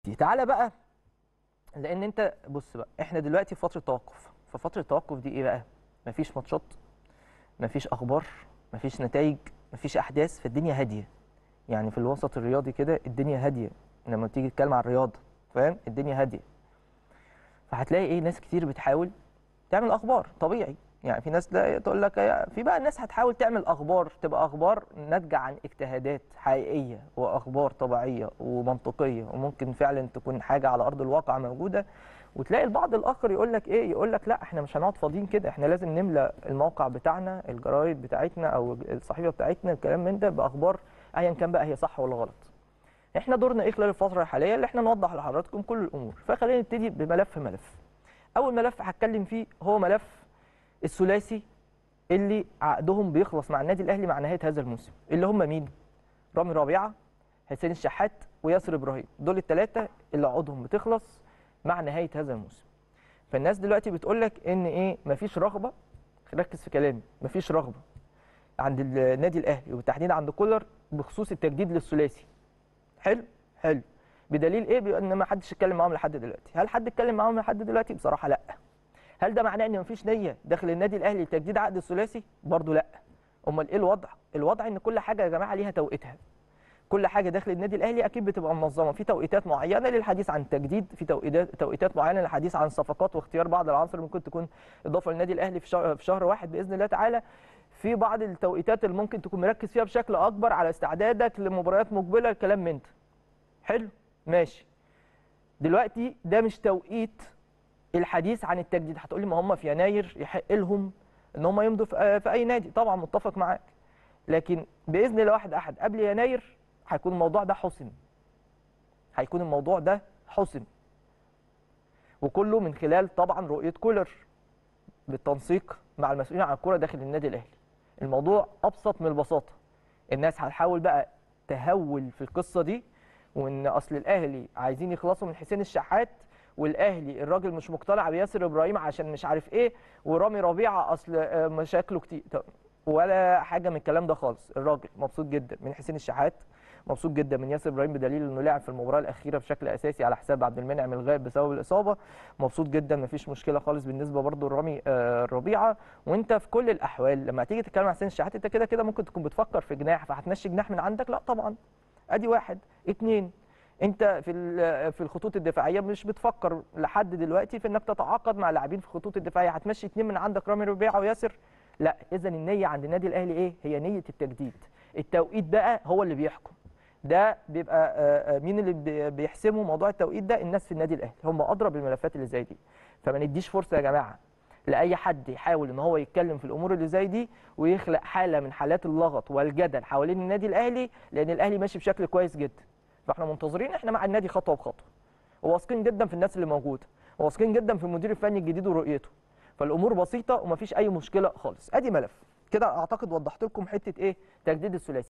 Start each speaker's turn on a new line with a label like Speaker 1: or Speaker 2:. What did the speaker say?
Speaker 1: تعالى بقى لان انت بص بقى احنا دلوقتي في فتره توقف ففتره التوقف دي ايه بقى مفيش ماتشات مفيش اخبار مفيش نتائج مفيش احداث فالدنيا هاديه يعني في الوسط الرياضي كده الدنيا هاديه لما تيجي تتكلم عن الرياضه فاهم الدنيا هاديه فهتلاقي ايه ناس كتير بتحاول تعمل اخبار طبيعي يعني في ناس لا تقول لك في بقى ناس هتحاول تعمل اخبار تبقى اخبار ناتجه عن اجتهادات حقيقيه واخبار طبيعيه ومنطقيه وممكن فعلا تكون حاجه على ارض الواقع موجوده وتلاقي البعض الاخر يقول لك ايه يقول لك لا احنا مش هنقعد فاضيين كده احنا لازم نملى الموقع بتاعنا الجرايد بتاعتنا او الصحيفه بتاعتنا الكلام من ده باخبار ايا كان بقى هي صح ولا غلط احنا دورنا ايه خلال الفتره الحاليه اللي احنا نوضح لحضراتكم كل الامور فخلينا نبتدي بملف ملف اول ملف هتكلم فيه هو ملف الثلاثي اللي عقدهم بيخلص مع النادي الاهلي مع نهايه هذا الموسم اللي هم مين رامي ربيعه حسين الشحات وياسر ابراهيم دول الثلاثه اللي عقودهم بتخلص مع نهايه هذا الموسم فالناس دلوقتي بتقول لك ان ايه مفيش رغبه ركز في كلامي مفيش رغبه عند النادي الاهلي وبالتحديد عند كولر بخصوص التجديد للثلاثي حلو حلو بدليل ايه ان ما حدش اتكلم معاهم لحد دلوقتي هل حد اتكلم معاهم لحد دلوقتي بصراحه لا هل ده معناه ان مفيش نيه داخل النادي الاهلي لتجديد عقد الثلاثي برضه لا امال ايه الوضع الوضع ان كل حاجه يا جماعه ليها توقيتها كل حاجه داخل النادي الاهلي اكيد بتبقى منظمه في توقيتات معينه للحديث عن التجديد في توقيتات توقيتات معينه للحديث عن الصفقات واختيار بعض العناصر ممكن تكون اضافه للنادي الاهلي في شهر, في شهر واحد باذن الله تعالى في بعض التوقيتات اللي ممكن تكون مركز فيها بشكل اكبر على استعدادك لمباريات مقبله الكلام من ده حلو ماشي دلوقتي ده مش توقيت الحديث عن التجديد هتقول لي ما هم في يناير يحق لهم ان هم يمضوا في اي نادي طبعا متفق معاك لكن باذن الله واحد احد قبل يناير هيكون الموضوع ده حسم هيكون الموضوع ده حسم وكله من خلال طبعا رؤيه كولر بالتنسيق مع المسؤولين عن الكوره داخل النادي الاهلي الموضوع ابسط من البساطه الناس هتحاول بقى تهول في القصه دي وان اصل الاهلي عايزين يخلصوا من حسين الشحات والاهلي الراجل مش مقتنع بياسر ابراهيم عشان مش عارف ايه ورامي ربيعه اصل مشاكله كتير ولا حاجه من الكلام ده خالص الراجل مبسوط جدا من حسين الشحات مبسوط جدا من ياسر ابراهيم بدليل انه لعب في المباراه الاخيره بشكل اساسي على حساب عبد المنعم الغائب بسبب الاصابه مبسوط جدا مفيش مشكله خالص بالنسبه برده لرامي ربيعه وانت في كل الاحوال لما تيجي تتكلم عن حسين الشحات انت كده كده ممكن تكون بتفكر في جناح فهتمشي جناح من عندك لا طبعا ادي واحد اتنين انت في في الخطوط الدفاعيه مش بتفكر لحد دلوقتي في انك تتعاقد مع لاعبين في الخطوط الدفاعيه هتمشي اتنين من عندك رامي ربيعه وياسر لا اذا النيه عند النادي الاهلي ايه هي نيه التجديد التوقيت بقى هو اللي بيحكم ده بيبقى مين اللي بيحسموا موضوع التوقيت ده الناس في النادي الاهلي هم ادرى بالملفات اللي زي دي فما نديش فرصه يا جماعه لاي حد يحاول ان هو يتكلم في الامور اللي زي دي ويخلق حاله من حالات اللغط والجدل حوالين النادي الاهلي لان الاهلي ماشي بشكل كويس جدا فاحنا منتظرين احنا مع النادي خطوه بخطوه وواثقين جدا في الناس اللي موجوده وواثقين جدا في المدير الفني الجديد ورؤيته فالامور بسيطه ومفيش اي مشكله خالص ادي ملف كده اعتقد وضحت لكم حته ايه تجديد الثلاثي